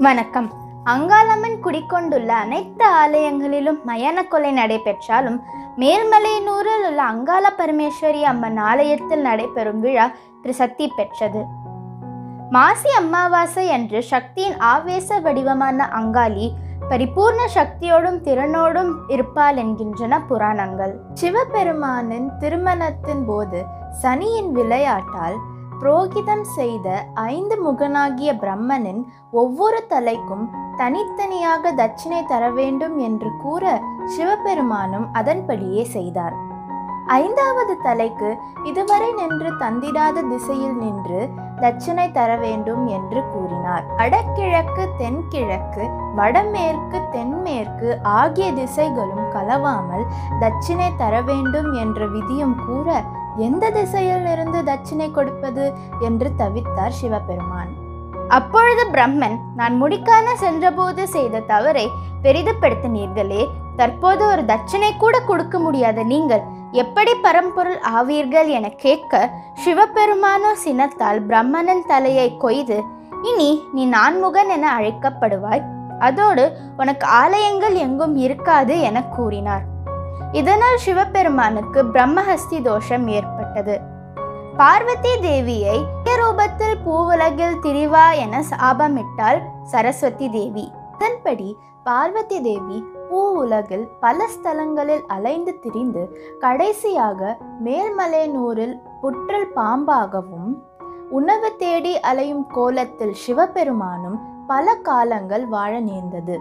வணக்கம் அங்காளம்மன் குடிக்கொண்டுள்ள அனைத்து ஆலயங்களிலும் மயான கொலை நடைபெற்றாலும் மேல்மலையனூரில் உள்ள அங்காள பரமேஸ்வரி அம்மன் ஆலயத்தில் நடைபெறும் விழா பிரசக்தி பெற்றது மாசி அமாவாசை அன்று சக்தியின் ஆவேச வடிவமான அங்காளி பரிபூர்ண சக்தியோடும் திறனோடும் இருப்பாள் என்கின்றன புராணங்கள் சிவபெருமானின் திருமணத்தின் போது சனியின் விளையாட்டால் புரோகிதம் செய்த ஐந்து முகனாகிய பிரம்மனின் ஒவ்வொரு தலைக்கும் தனித்தனியாக தட்சிணை தர வேண்டும் என்று கூற சிவபெருமானும் அதன்படியே செய்தார் ஐந்தாவது தலைக்கு இதுவரை நின்று தந்திடாத திசையில் நின்று தட்சிணை தர வேண்டும் என்று கூறினார் வடகிழக்கு தென்கிழக்கு வடமேற்கு தென்மேற்கு ஆகிய திசைகளும் கலவாமல் தட்சிணை தர வேண்டும் என்ற விதியும் கூற எந்த திசையில் இருந்து தட்சிணை கொடுப்பது என்று தவித்தார் சிவபெருமான் அப்பொழுது பிரம்மன் நான் முடிக்கான சென்றபோது செய்த தவறை பெரிதுபடுத்தினீர்களே தற்போது ஒரு தட்சணை கூட கொடுக்க முடியாத நீங்கள் எப்படி பரம்பொருள் ஆவீர்கள் என கேட்க சிவபெருமானோ சினத்தால் பிரம்மனின் தலையை கொய்து இனி நீ நான்முகன் என அழைக்கப்படுவாய் அதோடு உனக்கு ஆலயங்கள் எங்கும் இருக்காது என கூறினார் இதனால் சிவபெருமானுக்கு பிரம்மஹஸ்தி தோஷம் ஏற்பட்டது பார்வதி தேவியை ரூபத்தில் பூவுலகில் திரிவா என சாபமிட்டாள் சரஸ்வதி தேவி அதன்படி பார்வதி தேவி பூ உலகில் பல ஸ்தலங்களில் அலைந்து திரிந்து கடைசியாக மேல்மலையனூரில் புற்றல் பாம்பாகவும் உணவு தேடி அலையும் கோலத்தில் சிவபெருமானும் பல காலங்கள் வாழ நேர்ந்தது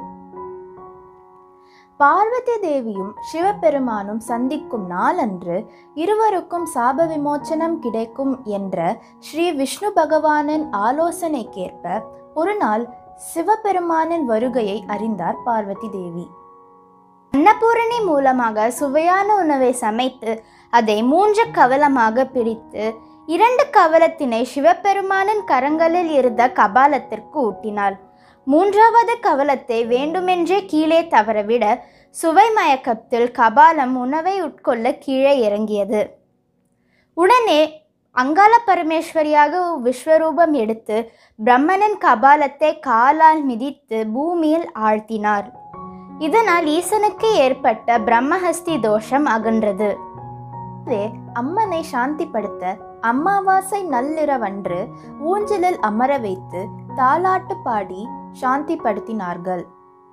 பார்வதி தேவியும் சிவபெருமானும் சந்திக்கும் நாளன்று இருவருக்கும் சாப விமோச்சனம் கிடைக்கும் என்ற ஸ்ரீ விஷ்ணு பகவானின் ஆலோசனைக்கேற்ப ஒரு நாள் சிவபெருமானின் வருகையை அறிந்தார் பார்வதி தேவி அன்னபூரணி மூலமாக சுவையான உணவை சமைத்து அதை மூன்று கவலமாக பிரித்து இரண்டு கவலத்தினை சிவபெருமானின் கரங்களில் இருந்த கபாலத்திற்கு ஊட்டினாள் மூன்றாவது கவலத்தை வேண்டுமென்றே கீழே தவறவிட சுவை மயக்கத்தில் கபாலம் உணவை உட்கொள்ள கீழே இறங்கியது உடனே அங்காள பரமேஸ்வரியாக விஸ்வரூபம் எடுத்து பிரம்மனின் கபாலத்தை காலால் மிதித்து பூமியில் ஆழ்த்தினார் இதனால் ஈசனுக்கு ஏற்பட்ட பிரம்மஹஸ்தி தோஷம் அகன்றது இதே அம்மனை சாந்திப்படுத்த அமாவாசை நள்ளிரவன்று ஊஞ்சலில் அமர வைத்து தாலாட்டு பாடி சாந்திப்படுத்தினார்கள்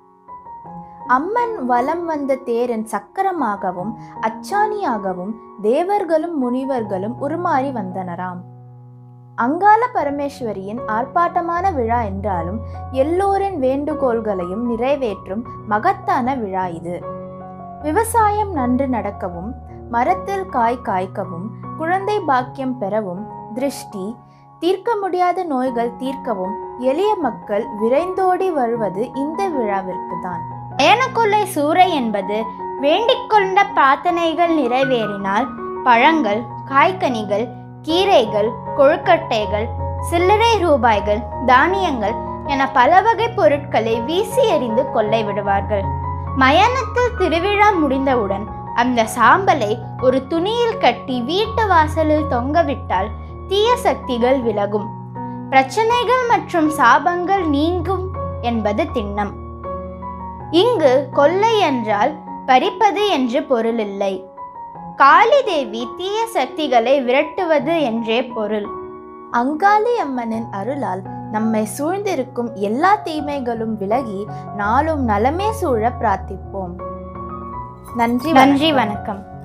அம்மன் வலம் வந்த தேரின் சக்கரமாகவும் அச்சாணியாகவும் தேவர்களும் முனிவர்களும் உருமாறி வந்தனராம் அங்காள பரமேஸ்வரியின் ஆர்ப்பாட்டமான விழா என்றாலும் எல்லோரின் வேண்டுகோள்களையும் நிறைவேற்றும் மகத்தான விழா இது விவசாயம் நன்று நடக்கவும் மரத்தில் காய் காய்க்கவும் குழந்தை பாக்கியம் பெறவும் திருஷ்டி தீர்க்க முடியாத நோய்கள் தீர்க்கவும் எளிய மக்கள் விரைந்தோடி வருவது இந்த விழாவிற்கு தான் பயணக்கொள்ளை சூறை என்பது வேண்டிக் கொண்ட பிரார்த்தனைகள் நிறைவேறினால் பழங்கள் காய்கனிகள் கீரைகள் கொழுக்கட்டைகள் சில்லறை ரூபாய்கள் தானியங்கள் என பல வகை பொருட்களை வீசி எறிந்து கொள்ளை விடுவார்கள் மயானத்தில் திருவிழா முடிந்தவுடன் அந்த சாம்பலை ஒரு துணியில் கட்டி வீட்டு வாசலில் தொங்கவிட்டால் தீய சக்திகள் விலகும் பிரச்சனைகள் மற்றும் சாபங்கள் நீங்கும் என்பது திண்ணம் இங்கு கொள்ளை என்றால் பறிப்பது என்று பொருளில்லை காளி தேவி தீய சக்திகளை விரட்டுவது என்றே பொருள் அங்காளி அம்மனின் அருளால் நம்மை சூழ்ந்திருக்கும் எல்லா தீமைகளும் விலகி நாளும் நலமே சூழ பிரார்த்திப்போம் நன்றி நன்றி வணக்கம்